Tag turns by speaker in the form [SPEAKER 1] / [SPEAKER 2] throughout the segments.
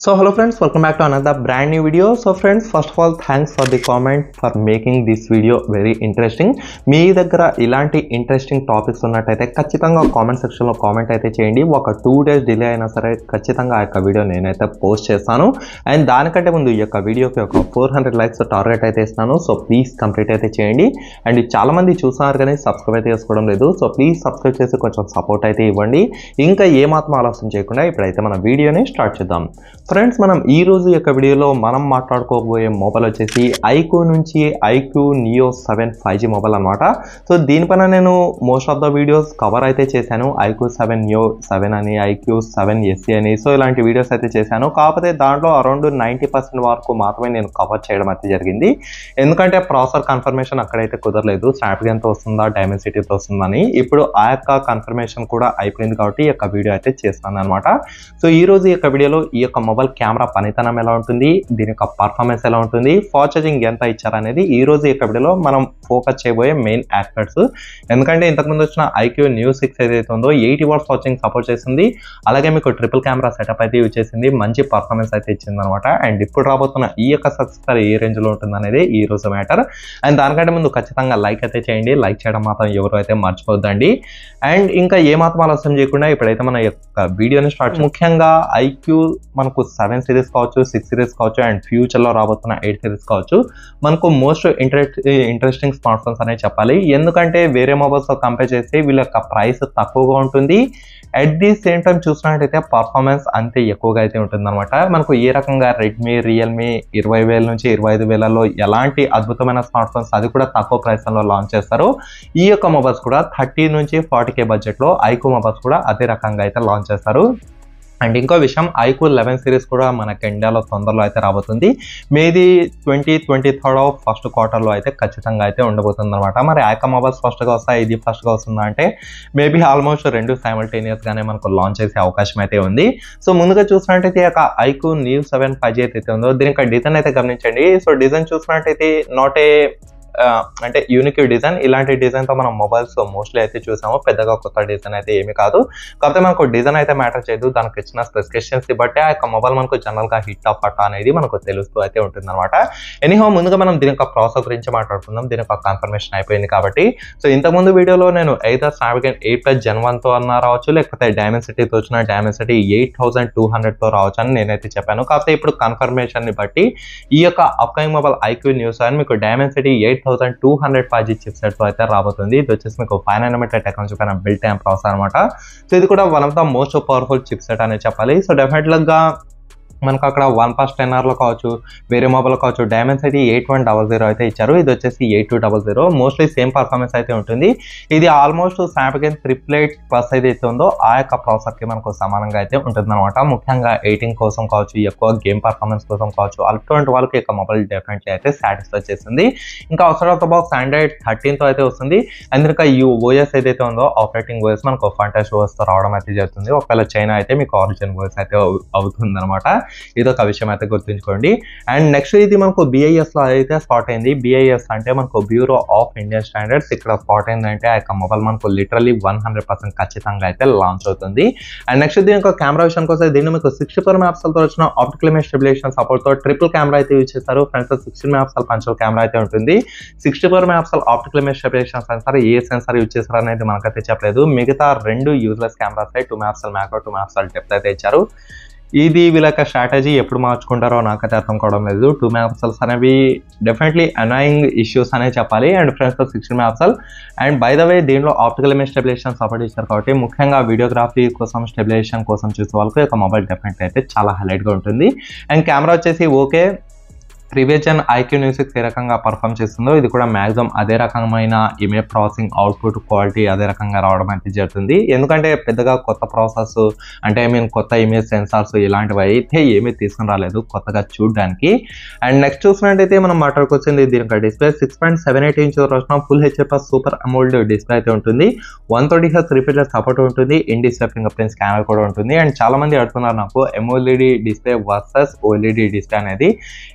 [SPEAKER 1] So hello friends, welcome back to another brand new video. So friends, first of all, thanks for the comment for making this video very interesting. మీ దగ్గర ఇలాంటి interesting topics ఉన్నట్టయితే ఖచ్చితంగా comment సెక్షన్లో comment అయితే చేయండి ఒక two days delay అయినా సరే ఖచ్చితంగా ఆ యొక్క వీడియో నేనైతే పోస్ట్ చేస్తాను అండ్ దానికంటే ముందు ఈ యొక్క వీడియోకి ఒక ఫోర్ హండ్రెడ్ లైక్స్ టార్గెట్ అయితే ఇస్తాను సో ప్లీజ్ కంప్లీట్ అయితే చేయండి అండ్ చాలా మంది చూస్తున్నారు కానీ సబ్స్క్రైబ్ అయితే చేసుకోవడం లేదు సో ప్లీజ్ సబ్స్క్రైబ్ చేసి కొంచెం సపోర్ట్ అయితే ఇవ్వండి ఇంకా ఏమాత్రం ఆలస్యం చేయకుండా ఇప్పుడైతే మన వీడియోని స్టార్ట్ చేద్దాం ఫ్రెండ్స్ మనం ఈ రోజు యొక్క వీడియోలో మనం మాట్లాడుకోబోయే మొబైల్ వచ్చేసి ఐక్యూ నుంచి iQOO Neo seven five G mobile అనమాట సో దీనిపైన నేను most of the videos cover అయితే చేశాను ఐక్యూ సెవెన్ నియో సెవెన్ అని ఐక్యూ సెవెన్ ఎస్సీ అని సో ఇలాంటి వీడియోస్ అయితే చేశాను కాకపోతే దాంట్లో అరౌండ్ నైంటీ పర్సెంట్ వరకు మాత్రమే నేను కవర్ చేయడం అయితే జరిగింది ఎందుకంటే ప్రాసెసర్ కన్ఫర్మేషన్ అక్కడైతే కుదరలేదు స్నాప్డ్రాగన్తో వస్తుందా డైమెన్సిటీతో వస్తుందని ఇప్పుడు ఆ యొక్క కన్ఫర్మేషన్ కూడా అయిపోయింది కాబట్టి ఈ యొక్క వీడియో అయితే చేస్తాను అనమాట సో ఈ రోజు ఈ యొక్క వీడియోలో ఈ యొక్క మొబైల్ కెమెరా పనితనం ఎలా ఉంటుంది దీని యొక్క పర్ఫార్మెన్స్ ఎలా ఉంటుంది ఫాస్ట్ ఛార్జింగ్ ఎంత ఇచ్చారనేది ఈ రోజు ఈ యొక్క వీడియోలో మనం ఫోకస్ చేయబోయే మెయిన్ ఆస్పెక్ట్స్ ఎందుకంటే ఇంతకుముందు వచ్చిన ఐక్యూ న్యూ సిక్స్ ఏదైతే ఉందో ఎయిటీ వాట్స్ వాచింగ్ సపోర్ట్ చేస్తుంది అలాగే మీకు ట్రిపుల్ కెమెరా సెటప్ అయితే యూజ్ చేసింది మంచి పర్ఫార్మెన్స్ అయితే ఇచ్చింది అనమాట అండ్ ఇప్పుడు రాబోతున్న ఈ యొక్క సక్సెస్ ఏ రేంజ్ లో ఉంటుంది అనేది ఈ రోజు మ్యాటర్ అండ్ దానికంటే ముందు ఖచ్చితంగా లైక్ అయితే చేయండి లైక్ చేయడం మాత్రం ఎవరు అయితే మర్చిపోద్దండి అండ్ ఇంకా ఏ మాత్రం ఆలస్యం చేయకుండా ఇప్పుడైతే మన యొక్క వీడియోని స్టార్ట్ ముఖ్యంగా ఐక్యూ మనకు సెవెన్ సిరీస్ కావచ్చు సిక్స్ సిరీస్ కావచ్చు అండ్ ఫ్యూచర్లో రాబోతున్న ఎయిట్ సిరీస్ కావచ్చు మనకు most interest interesting smart phones అనే చెప్పాలి ఎందుకంటే వేరే మొబైల్స్తో కంపేర్ చేస్తే వీళ్ళ యొక్క ప్రైస్ తక్కువగా ఉంటుంది అట్ ది సేమ్ టైం చూసినట్టయితే పర్ఫార్మెన్స్ అంతే ఎక్కువగా అయితే ఉంటుందన్నమాట మనకు ఏ రకంగా రెడ్మీ రియల్మీ ఇరవై వేల నుంచి ఇరవై ఐదు వేలలో ఎలాంటి అద్భుతమైన స్మార్ట్ ఫోన్స్ అది కూడా తక్కువ ప్రైస్లో లాంచ్ చేస్తారు ఈ యొక్క మొబైల్స్ కూడా థర్టీ నుంచి ఫార్టీ కే బడ్జెట్లో ఐకో మొబైల్స్ కూడా అదే రకంగా అయితే లాంచ్ చేస్తారు అండ్ ఇంకో విషయం ఐకూ లెవెన్ సిరీస్ కూడా మనకి ఇండియాలో తొందరలో అయితే రాబోతుంది maybe twenty twenty third of first క్వార్టర్లో అయితే ఖచ్చితంగా అయితే ఉండబోతుంది అనమాట మరి ఐకా మొబైల్స్ ఫస్ట్గా వస్తాయి ఇది ఫస్ట్గా వస్తుందా అంటే మేబీ ఆల్మోస్ట్ రెండు సైమల్టేనియస్గానే మనకు లాంచ్ చేసే అవకాశం అయితే ఉంది సో ముందుగా చూసినట్టయితే ఒక iQOO new seven five G అయితే ఉందో దీని యొక్క డిజైన్ అయితే గమనించండి సో డిజైన్ చూసినట్టయితే నాట్ ఏ అంటే యూనిక్ డిజైన్ ఇలాంటి డిజైన్తో మనం మొబైల్స్ మోస్ట్లీ అయితే చూసాము పెద్దగా కొత్త డిజైన్ అయితే ఏమి కాదు కాకపోతే మనకు డిజైన్ అయితే మ్యాటర్ చేయదు దానికి ఇచ్చిన స్పెసిఫికేషన్స్ బట్టి ఆ యొక్క మొబైల్ మనకు జనరల్గా హిట్ ఆఫ్ అట్ అనేది మనకు తెలుస్తూ అయితే ఉంటుంది అనమాట ఎనీహో ముందుగా మనం దీని యొక్క ప్రాసెస్ గురించి మాట్లాడుకుందాం దీని యొక్క కన్ఫర్మేషన్ అయిపోయింది కాబట్టి సో ఇంతకుముందు వీడియోలో నేను either Snapdragon eight plus Gen వన్తో అన్న రావచ్చు లేకపోతే డైమెన్సిటీతో వచ్చిన డైమెన్సిటీ ఎయిట్ థౌసండ్ టూ హండ్రెడ్తో రావచ్చు అని నేనైతే చెప్పాను కాకపోతే ఇప్పుడు కన్ఫర్మేషన్ని బట్టి ఈ యొక్క అప్కమింగ్ మొబైల్ ఐక్యూ న్యూస్ అని మీకు Dimensity eight thousand two hundred five G chip సెట్తో అయితే రాబోతుంది ఇది వచ్చేసి మీకు ఫైవ్ నైనోమీటర్ టెక్నాలజీ పైన బిల్ట్ టైం ప్రాసెస్ అనమాట సో ఇది కూడా one of the most powerful chip set అనేది చెప్పాలి సో డెఫినెట్గా మనకు అక్కడ వన్ ప్లస్ టెన్ ఆర్లో కావచ్చు వేరే మొబైల్ కావచ్చు Dimensity eight one double zero అయితే ఇచ్చారు ఇది వచ్చేసి eight two double zero mostly same performance అయితే ఉంటుంది ఇది ఆల్మోస్ట్ స్నాప్డ్రాగన్ ట్రిప్లెట్ ప్లస్ ఏదైతే ఉందో ఆ యొక్క ప్రాసెసర్కి మనకు సమానంగా అయితే ఉంటుందన్నమాట ముఖ్యంగా ఎయిటింగ్ కోసం కావచ్చు ఎక్కువ గేమ్ పర్ఫార్మెన్స్ కోసం కావచ్చు అటువంటి వాళ్ళకి యొక్క మొబైల్ డెఫినెట్లీ అయితే సాటిస్ఫై చేస్తుంది ఇంకా అవసరం ఆఫ్ ద బాక్స్ ఆండ్రాయిడ్ థర్టీన్తో అయితే వస్తుంది అండ్ ఇంకా ఈ ఓఎస్ ఏదైతే ఉందో ఆపరేటింగ్ ఓఎస్ మనకు ఫంటాస్ ఓఎస్తో రావడం అయితే జరుగుతుంది ఒకవేళ చైనా అయితే మీకు ఆరిజిన్ ఓఎస్ అయితే అవుతుంది అనమాట ఇది ఒక విషయం అయితే గుర్తుంచుకోండి అండ్ నెక్స్ట్ ఇది మనకు బిఐఎస్ లో అయితే స్పాట్ అయింది బిఐఎస్ అంటే మనకు బ్యూరో ఆఫ్ ఇండియన్ స్టాండర్డ్స్ ఇక్కడ స్పాట్ అయిందంటే ఆ యొక్క మొబైల్ మనకు లిటరలీ వన్ హండ్రెడ్ పర్సెంట్ ఖచ్చితంగా అయితే లాంచ్ అవుతుంది అండ్ నెక్స్ట్ దీని యొక్క కెమెరా విషయానికి వస్తే దీన్ని మీకు సిక్స్టీ ఫోర్ మ్యాప్స్తో వచ్చిన ఆప్టికల్ ఇమేజ్ స్టెబిలేషన్ సపోర్ట్ తో ట్రిపుల్ కెమెరా అయితే యూజ్ చేస్తారు front sixteen maps punch hole camera అయితే ఉంటుంది sixty four maps optical image stabilization sensor ఏ సెన్సార్ యూజ్ చేస్తారు అనేది మనకైతే చెప్పలేదు మిగతా రెండు useless cameras two maps macro two maps depth అయితే ఇచ్చారు ఇది వీళ్ళ యొక్క స్ట్రాటజీ ఎప్పుడు మార్చుకుంటారో నాకైతే అర్థం కావడం లేదు టూ మెగాపిక్సల్స్ అనేవి డెఫినెట్లీ అనాయింగ్ ఇష్యూస్ అనే చెప్పాలి and friends sixteen megapixel and by the way దీనిలో ఆప్టికల్ ఇమేజ్ స్టెబిలేషన్ సపోర్ట్ ఇచ్చారు కాబట్టి ముఖ్యంగా వీడియోగ్రఫీ కోసం స్టెబిలేషన్ కోసం చూసే వాళ్ళకి ఒక మొబైల్ డెఫినెట్లీ అయితే చాలా హైలైట్గా ఉంటుంది అండ్ కెమెరా వచ్చేసి okay previous gen iQOO neo six ఏ రకంగా పర్ఫామ్ చేస్తుందో ఇది కూడా మ్యాక్సిమం అదే రకమైన ఇమేజ్ ప్రాసెసింగ్ అవుట్పుట్ క్వాలిటీ అదే రకంగా రావడం అయితే జరుగుతుంది ఎందుకంటే పెద్దగా కొత్త ప్రాసెస్ అంటే ఐ మీన్ కొత్త ఇమేజ్ సెన్సార్స్ ఇలాంటివి అయితే ఏమీ తీసుకుని రాలేదు కొత్తగా చూడడానికి అండ్ నెక్స్ట్ చూసినట్టయితే మనం మాట్లాడుకొచ్చింది దీని యొక్క display six point seven eight inch వచ్చిన full HD plus super AMOLED display అయితే ఉంటుంది వన్ థర్టీ హెచ్ రిపీటర్ సపోర్ట్ ఉంటుంది in display fingerprint scanner కూడా ఉంటుంది అండ్ చాలా మంది అడుగుతున్నారు నాకు AMOLED display versus OLED display అనేది ఎమోలిడి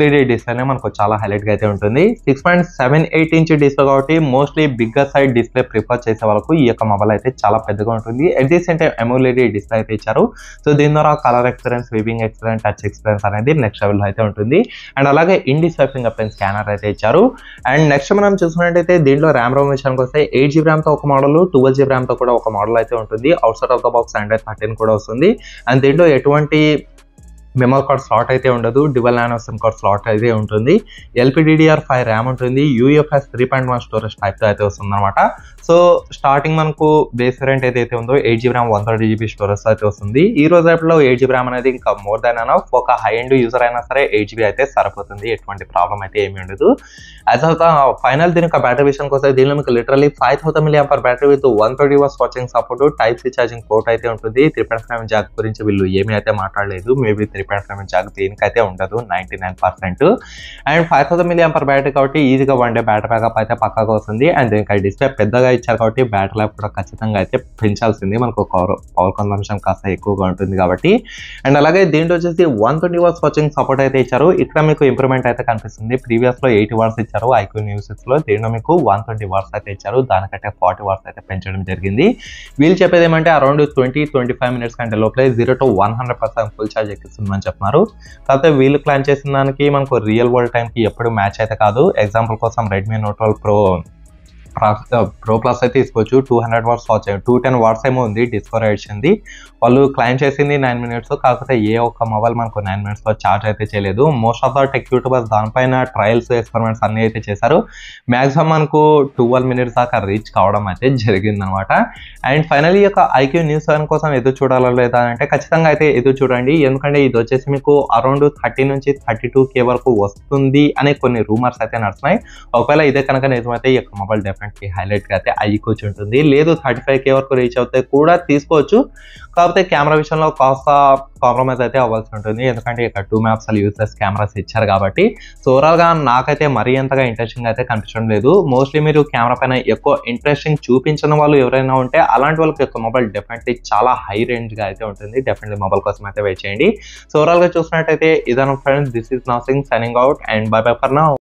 [SPEAKER 1] ఎల్ఈడి డిస్ప్లేనే మనకు చాలా హైలైట్ గా అయితే ఉంటుంది six point seven eight inch display కాబట్టి mostly bigger side display prefer చేసే వాళ్ళకు ఈ యొక్క మొబైల్ అయితే చాలా పెద్దగా ఉంటుంది at the same time AMOLED display అయితే ఇచ్చారు సో దీని ద్వారా colour experience viewing experience touch experience అనేది నెక్స్ట్ లెవెల్ అయితే ఉంటుంది అండ్ అలాగే ఇండి స్వైప్ ఫింగర్ ప్రింట్ స్కానర్ అయితే ఇచ్చారు అండ్ నెక్స్ట్ మనం చూసుకున్నట్టయితే దీంట్లో ర్యామ్ రోమ్ విషయానికి వస్తే ఎయిట్ జీబీ ర్యామ్తో ఒక మోడల్ ట్వెల్వ్ జీబీ ర్యామ్తో కూడా ఒక మోడల్ అయితే ఉంటుంది outside of the box Android thirteen కూడా వస్తుంది అండ్ దీంట్లో ఎటువంటి మెమరీ కార్డ్ స్లాట్ అయితే ఉండదు dual nano SIM card slot అయితే ఉంటుంది ఎల్పిడిడిఆర్ ఫైవ్ ర్యామ్ ఉంటుంది UFS three point one storage టైప్తో అయితే వస్తుంది అనమాట సో స్టార్టింగ్ మనకు బేస్ వేరియంట్ ఏదైతే ఉందో eight GB RAM one thirty GB storage అయితే వస్తుంది ఈ రోజు రేపట్లో ఎయిట్ జీబీ ర్యామ్ అనేది ఇంకా మోర్ దాన్ అనఫ్ ఒక హై ఎండ్ యూజర్ అయినా సరే ఎయిట్ జీబీ అయితే సరిపోతుంది ఎటువంటి ప్రాబ్లం అయితే ఏమీ ఉండదు యాజ్ ఆఫ్ ద ఫైనల్ దీని యొక్క బ్యాటరీ విషయానికి వస్తే దీనిలో మీకు literally five thousand milliampere battery with one thirty watts charging support type C charging port అయితే ఉంటుంది త్రీ పాయింట్ ఫైవ్ జాక్ గురించి వీళ్ళు ఏమీ అయితే మాట్లాడలేదు maybe three point five jack దీనికైతే ఉండదు ninety nine percent and five thousand milliampere battery కాబట్టి ఈజీగా వన్ డే బ్యాటరీ బ్యాకప్ అయితే పక్కాగా వస్తుంది అండ్ దీనికి డిస్ప్లే పెద్దగా ఇచ్చారు కాబట్టి బ్యాటరీ లైఫ్ కూడా ఖచ్చితంగా అయితే పెంచాల్సింది మనకు పవర్ పవర్ కన్సంప్షన్ కాస్త ఎక్కువగా ఉంటుంది కాబట్టి అండ్ అలాగే దీంట్లో వచ్చేసి one twenty watts charging support అయితే ఇచ్చారు ఇక్కడ మీకు ఇంప్రూవ్మెంట్ అయితే కనిపిస్తుంది ప్రీవియస్ లో ఎయిటీ వాట్స్ ఇచ్చారు ఐక్యూ న్యూస్ లో దీంట్లో మీకు వన్ ట్వంటీ వాట్స్ అయితే ఇచ్చారు దానికంటే ఫార్టీ వాట్స్ అయితే పెంచడం జరిగింది వీళ్ళు చెప్పేది ఏమంటే around twenty twenty five minutes కంటే లోపలే zero to one hundred percent full charge ఎక్కిస్తుందని చెప్తున్నారు కాకపోతే వీళ్ళు ప్లాన్ చేసిన దానికి మనకు రియల్ వరల్డ్ టైంకి ఎప్పుడు మ్యాచ్ అయితే కాదు ఎగ్జాంపుల్ కోసం Redmi note twelve pro pro plus అయితే తీసుకోవచ్చు two hundred watts watch two ten watts ఏమో ఉంది డిస్కవర్ ఇచ్చింది వాళ్ళు క్లైమ్ చేసింది నైన్ మినిట్స్ కాకపోతే ఏ ఒక్క మొబైల్ మనకు నైన్ మినిట్స్లో ఛార్జ్ అయితే చేయలేదు most of the tech YouTubers దానిపైన ట్రయల్స్ ఎక్స్పెరిమెంట్స్ అన్ని అయితే చేశారు మ్యాక్సిమం మనకు ట్వెల్వ్ మినిట్స్ దాకా రీచ్ కావడం అయితే జరిగింది అనమాట అండ్ ఫైనలీ యొక్క ఐక్యూ న్యూస్ సెవెన్ కోసం ఎదురు చూడాలా లేదా అంటే ఖచ్చితంగా అయితే ఎదురు చూడండి ఎందుకంటే ఇది వచ్చేసి మీకు అరౌండ్ థర్టీ నుంచి థర్టీ టూ కే వరకు వస్తుంది అనే కొన్ని రూమర్స్ అయితే నడుస్తున్నాయి ఒకవేళ ఇదే కనుక నిజమైతే ఈ యొక్క మొబైల్ డెఫినెట్లీ హైలైట్గా అయితే అయ్యికొచ్చి ఉంటుంది లేదు థర్టీ ఫైవ్ కే వరకు రీచ్ అవుతే కూడా తీసుకోవచ్చు కాకపోతే కెమెరా విషయంలో కాస్త కాంప్రమైజ్ అయితే అవ్వాల్సి ఉంటుంది ఎందుకంటే ఇక్కడ టూ మ్యాప్స్ యూస్లెస్ కెమెరాస్ ఇచ్చారు కాబట్టి సో ఓవరాల్గా నాకైతే మరీ ఎంతగా ఇంట్రెస్టింగ్ అయితే కనిపించడం లేదు మోస్ట్లీ మీరు కెమెరా పైన ఎక్కువ ఇంట్రెస్టింగ్ చూపించిన వాళ్ళు ఎవరైనా ఉంటే అలాంటి వాళ్ళకి యొక్క మొబైల్ డెఫినెట్లీ చాలా హై రేంజ్గా అయితే ఉంటుంది డెఫినెట్లీ మొబైల్ కోసం అయితే వెయిట్ చేయండి సో ఓవరాల్గా చూసినట్టయితే ఇదన friends this is nothing signing out and bye bye for now